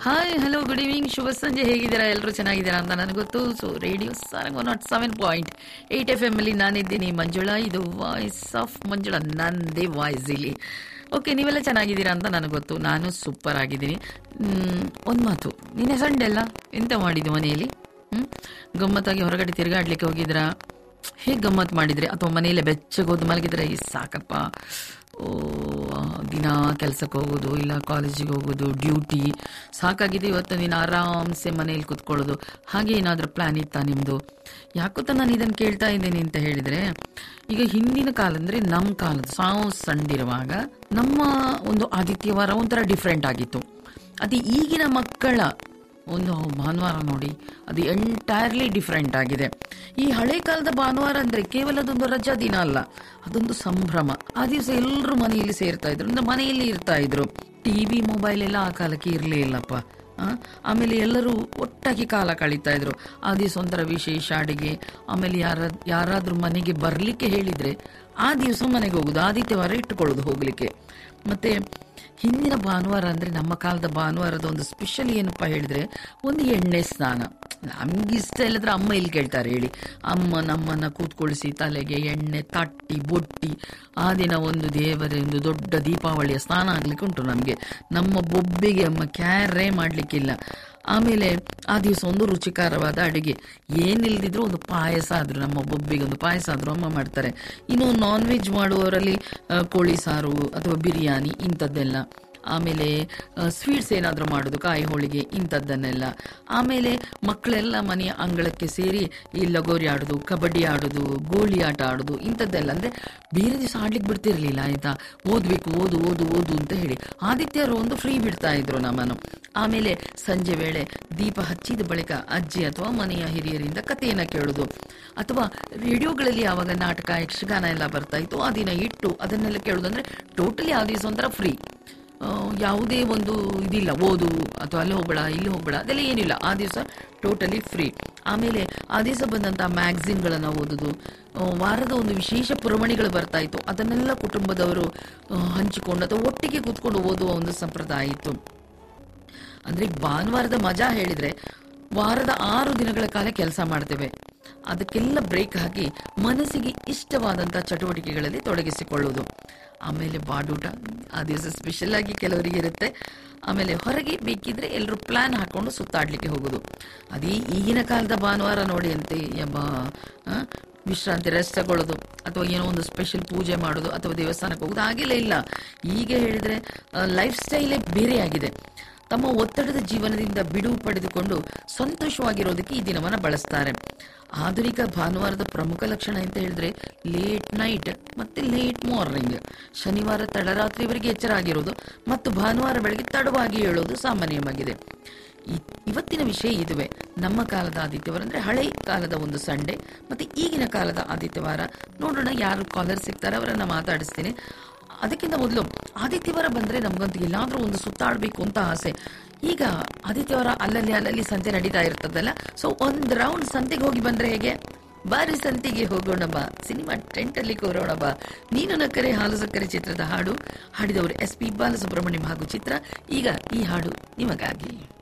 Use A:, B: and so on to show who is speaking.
A: hi hello good evening ಶುಭ ಸಂಜೆ ಹೇಗಿದ್ದೀರಾ ಎಲ್ಲರೂ ಚೆನ್ನಾಗಿದ್ದೀರಾ ಅಂತ ನನಗೆ ಗೊತ್ತು so radio Sarang one nought seven point eight F M ಅಲ್ಲಿ ನಾನಿದ್ದೀನಿ ಮಂಜುಳಾ ಇದು ವಾಯ್ಸ್ ಆಫ್ ಮಂಜುಳಾ ನಂದೇ ವಾಯ್ಸ್ ಇಲ್ಲಿ ಓಕೆ ನೀವೆಲ್ಲ ಚೆನ್ನಾಗಿದ್ದೀರಾ ಅಂತ ನನಗೆ ಗೊತ್ತು ನಾನು ಸೂಪರ್ ಆಗಿದ್ದೀನಿ ಒಂದು ಮಾತು ನಿನ್ನೆ ಸಂಡೆ ಅಲ್ಲ ಎಂತ ಮಾಡಿದ್ದು ಮನೆಯಲ್ಲಿ ಹ್ಞೂ ಗಮ್ಮತ್ತಾಗಿ ಹೊರಗಡೆ ತಿರುಗಾಡ್ಲಿಕ್ಕೆ ಹೋಗಿದ್ರಾ ಹೇಗೆ ಗಮ್ಮತ್ತು ಮಾಡಿದ್ರಿ ಅಥವಾ ಮನೆಯಲ್ಲೇ ಬೆಚ್ಚಗೋದು ಮಲಗಿದ್ರೆ ಈ ಸಾಕಪ್ಪ ಓ ದಿನ ಕೆಲಸಕ್ಕೆ ಹೋಗೋದು ಇಲ್ಲ ಕಾಲೇಜಿಗೆ ಹೋಗೋದು ಡ್ಯೂಟಿ ಸಾಕಾಗಿದೆ ಇವತ್ತು ದಿನ ಆರಾಮ್ಸೆ ಮನೇಲಿ ಕುತ್ಕೊಳ್ಳೋದು ಹಾಗೆ ಏನಾದರೂ ಪ್ಲಾನ್ ಇತ್ತಾ ನಿಮ್ಮದು ಯಾಕೊತ್ತ ನಾನು ಇದನ್ನು ಕೇಳ್ತಾ ಇದ್ದೇನೆ ಅಂತ ಹೇಳಿದರೆ ಈಗ ಹಿಂದಿನ ಕಾಲ ಅಂದರೆ ನಮ್ಮ ಕಾಲದ ಸಾವು ಸಂಡಿರುವಾಗ ನಮ್ಮ ಒಂದು ಆದಿತ್ಯವಾರ ಒಂಥರ ಡಿಫ್ರೆಂಟ್ ಆಗಿತ್ತು ಅದು ಈಗಿನ ಮಕ್ಕಳ ಒಂದು ಭಾನುವಾರ ನೋಡಿ ಅದು ಎಂಟೈರ್ಲಿ ಡಿಫ್ರೆಂಟ್ ಆಗಿದೆ ಈ ಹಳೆ ಕಾಲದ ಭಾನುವಾರ ಅಂದರೆ ಕೇವಲ ಅದೊಂದು ರಜಾ ದಿನ ಅಲ್ಲ ಅದೊಂದು ಸಂಭ್ರಮ ಆ ದಿವಸ ಎಲ್ಲರೂ ಮನೆಯಲ್ಲಿ ಸೇರ್ತಾ ಇದ್ರು ಅಂದ್ರೆ ಮನೆಯಲ್ಲಿ ಇರ್ತಾ ಇದ್ರು ಟಿವಿ ಮೊಬೈಲ್ ಎಲ್ಲ ಆ ಕಾಲಕ್ಕೆ ಇರಲೇ ಇಲ್ಲಪ್ಪ ಆ, ಆಮೇಲೆ ಎಲ್ಲರೂ ಒಟ್ಟಾಗಿ ಕಾಲ ಕಳೀತಾ ಇದ್ರು ಆ ದಿವಸ ಒಂಥರ ವಿಶೇಷ ಅಡುಗೆ ಆಮೇಲೆ ಯಾರ ಯಾರಾದ್ರೂ ಮನೆಗೆ ಬರಲಿಕ್ಕೆ ಹೇಳಿದ್ರೆ ಆ ದಿವಸ ಮನೆಗೆ ಹೋಗುದು ಆದಿತ್ಯವಾರ ಇಟ್ಟುಕೊಳ್ಳೋದು ಹೋಗ್ಲಿಕ್ಕೆ ಮತ್ತೆ ಹಿಂದಿನ ಭಾನುವಾರ ಅಂದ್ರೆ ನಮ್ಮ ಕಾಲದ ಭಾನುವಾರದ ಒಂದು ಸ್ಪೆಷಲ್ ಏನಪ್ಪಾ ಹೇಳಿದ್ರೆ ಒಂದು ಎಣ್ಣೆ ಸ್ನಾನ ನಮ್ಗೆ ಇಷ್ಟ ಇಲ್ಲದ್ರೆ ಅಮ್ಮ ಇಲ್ಲಿ ಕೇಳ್ತಾರೆ ಹೇಳಿ ಅಮ್ಮ ನಮ್ಮನ್ನ ಕೂತ್ಕೊಳಿಸಿ ತಲೆಗೆ ಎಣ್ಣೆ ತಟ್ಟಿ ಬೊಟ್ಟಿ ಆ ದಿನ ಒಂದು ದೇವರ ಒಂದು ದೊಡ್ಡ ದೀಪಾವಳಿಯ ಸ್ನಾನ ಆಗ್ಲಿಕ್ಕೆ ಉಂಟು ನಮಗೆ ನಮ್ಮ ಬೊಬ್ಬೆಗೆ ಅಮ್ಮ ಕ್ಯಾರೇ ಮಾಡ್ಲಿಕ್ಕಿಲ್ಲ ಆಮೇಲೆ ಆ ದಿವಸ ಒಂದು ರುಚಿಕರವಾದ ಅಡುಗೆ ಏನಿಲ್ದಿದ್ರು ಒಂದು ಪಾಯಸ ಆದ್ರು ನಮ್ಮ ಬೊಬ್ಬಿಗೆ ಒಂದು ಪಾಯಸ ಆದ್ರೂ ಅಮ್ಮ ಮಾಡ್ತಾರೆ ಇನ್ನು ನಾನ್ ವೆಜ್ ಮಾಡುವವರಲ್ಲಿ ಆ, ಕೋಳಿ ಸಾರು ಅಥವಾ ಬಿರಿಯಾನಿ ಇಂಥದ್ದೆಲ್ಲ ಆಮೇಲೆ ಸ್ವೀಟ್ಸ್ ಏನಾದರೂ ಮಾಡೋದು ಕಾಯಿ ಹೋಳಿಗೆ ಇಂಥದ್ದನ್ನೆಲ್ಲ ಆಮೇಲೆ ಮಕ್ಕಳೆಲ್ಲ ಮನೆಯ ಅಂಗಳಕ್ಕೆ ಸೇರಿ ಈ ಲಗೋರಿ ಆಡೋದು ಕಬಡ್ಡಿ ಆಡೋದು ಗೋಳಿ ಆಟ ಆಡೋದು ಇಂಥದ್ದೆಲ್ಲ ಅಂದರೆ ಬೇರೆ ದಿವಸ ಆಡ್ಲಿಕ್ಕೆ ಬಿಡ್ತಿರ್ಲಿಲ್ಲ ಆಯ್ತಾ ಓದಬೇಕು ಓದು ಓದು ಓದು ಅಂತ ಹೇಳಿ ಆದಿತ್ಯರು ಒಂದು ಫ್ರೀ ಬಿಡ್ತಾ ಇದ್ರು ನಮ್ಮನ್ನು ಆಮೇಲೆ ಸಂಜೆ ವೇಳೆ ದೀಪ ಹಚ್ಚಿದ ಬಳಿಕ ಅಜ್ಜಿ ಅಥವಾ ಮನೆಯ ಹಿರಿಯರಿಂದ ಕಥೆಯನ್ನ ಕೇಳೋದು ಅಥವಾ ರೇಡಿಯೋಗಳಲ್ಲಿ ಆವಾಗ ನಾಟಕ ಯಕ್ಷಗಾನ ಎಲ್ಲ ಬರ್ತಾ ಇತ್ತು ಆ ದಿನ ಇಟ್ಟು ಅದನ್ನೆಲ್ಲ ಕೇಳೋದು ಅಂದ್ರೆ ಟೋಟಲಿ ಆ ದಿವಸ ಒಂಥರ ಫ್ರೀ ಯಾವುದೇ ಒಂದು ಇದಿಲ್ಲ ಓದು ಅಥವಾ ಅಲ್ಲಿ ಹೋಗ್ಬೇಡ ಇಲ್ಲಿ ಹೋಗ್ಬೇಡ ಅದೆಲ್ಲ ಏನಿಲ್ಲ ಆ ದಿವಸ ಟೋಟಲಿ ಫ್ರೀ ಆಮೇಲೆ ಆ ದಿವಸ ಬಂದಂತಹ ಮ್ಯಾಗ್ಝಿನ್ಗಳನ್ನು ಓದೋದು ಆ, ವಾರದ ಒಂದು ವಿಶೇಷ ಪುರವಣಿಗಳು ಬರ್ತಾ ಇತ್ತು ಅದನ್ನೆಲ್ಲ ಕುಟುಂಬದವರು ಆ, ಹಂಚಿಕೊಂಡು ಅಥವಾ ಒಟ್ಟಿಗೆ ಕೂತ್ಕೊಂಡು ಓದುವ ಒಂದು ಸಂಪ್ರದಾಯ ಇತ್ತು ಅಂದ್ರೆ ಭಾನುವಾರದ ಮಜಾ ಹೇಳಿದ್ರೆ ವಾರದ ಆರು ದಿನಗಳ ಕಾಲ ಕೆಲಸ ಮಾಡ್ತೇವೆ ಅದಕ್ಕೆಲ್ಲ ಬ್ರೇಕ್ ಹಾಕಿ ಮನಸ್ಸಿಗೆ ಇಷ್ಟವಾದಂಥ ಚಟುವಟಿಕೆಗಳಲ್ಲಿ ತೊಡಗಿಸಿಕೊಳ್ಳುವುದು ಆಮೇಲೆ ಬಾಡೂಟ ಆ ದಿವಸ ಸ್ಪೆಷಲ್ ಆಗಿ ಕೆಲವರಿಗೆ ಇರುತ್ತೆ ಆಮೇಲೆ ಹೊರಗೆ ಬೇಕಿದ್ರೆ ಎಲ್ಲರೂ ಪ್ಲಾನ್ ಹಾಕೊಂಡು ಸುತ್ತಾಡ್ಲಿಕ್ಕೆ ಹೋಗೋದು ಅದೇ ಈಗಿನ ಕಾಲದ ಭಾನುವಾರ ನೋಡಿ ಅಂತೆ ಎಂಬ ಆ, ವಿಶ್ರಾಂತಿ ರೆಸ್ಟ್ ತಗೊಳ್ಳೋದು ಅಥವಾ ಏನೋ ಒಂದು ಸ್ಪೆಷಲ್ ಪೂಜೆ ಮಾಡೋದು ಅಥವಾ ದೇವಸ್ಥಾನಕ್ಕೆ ಹೋಗೋದು ಹಾಗೆಲ್ಲ ಇಲ್ಲ ಈಗ ಹೇಳಿದ್ರೆ ಲೈಫ್ ಸ್ಟೈಲೇ ಬೇರೆಯಾಗಿದೆ ತಮ್ಮ ಒತ್ತಡದ ಜೀವನದಿಂದ ಬಿಡುವು ಪಡೆದುಕೊಂಡು ಸಂತೋಷವಾಗಿರೋದಕ್ಕೆ ಈ ದಿನವನ್ನ ಬಳಸ್ತಾರೆ ಆಧುನಿಕ ಭಾನುವಾರದ ಪ್ರಮುಖ ಲಕ್ಷಣ ಅಂತ ಹೇಳಿದ್ರೆ ಲೇಟ್ ನೈಟ್ ಮತ್ತೆ ಲೇಟ್ ಮಾರ್ನಿಂಗ್ ಶನಿವಾರ ತಡರಾತ್ರಿವರೆಗೆ ಎಚ್ಚರ ಆಗಿರೋದು ಮತ್ತು ಭಾನುವಾರ ಬೆಳಗ್ಗೆ ತಡವಾಗಿ ಹೇಳೋದು ಸಾಮಾನ್ಯವಾಗಿದೆ ಇ- ಇವತ್ತಿನ ವಿಷಯ ಇದುವೆ ನಮ್ಮ ಕಾಲದ ಆದಿತ್ಯವಾರ ಅಂದ್ರೆ ಹಳೆ ಕಾಲದ ಒಂದು ಸಂಡೆ ಮತ್ತೆ ಈಗಿನ ಕಾಲದ ಆದಿತ್ಯವಾರ ನೋಡೋಣ ಯಾರು ಕಾಲರ್ ಸಿಗ್ತಾರೆ ಅವರನ್ನ ಮಾತಾಡಿಸ್ತೀನಿ ಅದಕ್ಕಿಂತ ಮೊದಲು ಆದಿತ್ಯವಾರ ಬಂದ್ರೆ ನಮ್ಗಂತೂ ಎಲ್ಲಾದ್ರೂ ಒಂದು ಸುತ್ತಾಡಬೇಕು ಅಂತ ಆಸೆ ಈಗ ಆದಿತ್ಯವಾರ ಅಲ್ಲಲ್ಲಿ ಅಲ್ಲಲ್ಲಿ ಸಂತೆ ನಡೀತಾ ಇರ್ತದಲ್ಲ ಸೊ ಒಂದ್ ರೌಂಡ್ ಸಂತೆಗೆ ಹೋಗಿ ಬಂದ್ರೆ ಹೇಗೆ ಬಾರಿ ಸಂತೆಗೆ ಹೋಗೋಣ ಬಾ ಸಿನಿಮಾ ಟೆಂಟ್ ಅಲ್ಲಿ ಕೂರೋಣ ಬಾ ನೀನು ನಕ್ಕರೆ ಹಾಲು ಸಕ್ಕರೆ ಚಿತ್ರದ ಹಾಡು ಹಾಡಿದವರು ಎಸ್ ಪಿ ಬಾಲಸುಬ್ರಹ್ಮಣ್ಯಂ ಹಾಗೂ ಚಿತ್ರ ಈಗ ಈ ಹಾಡು ನಿಮಗಾಗಿ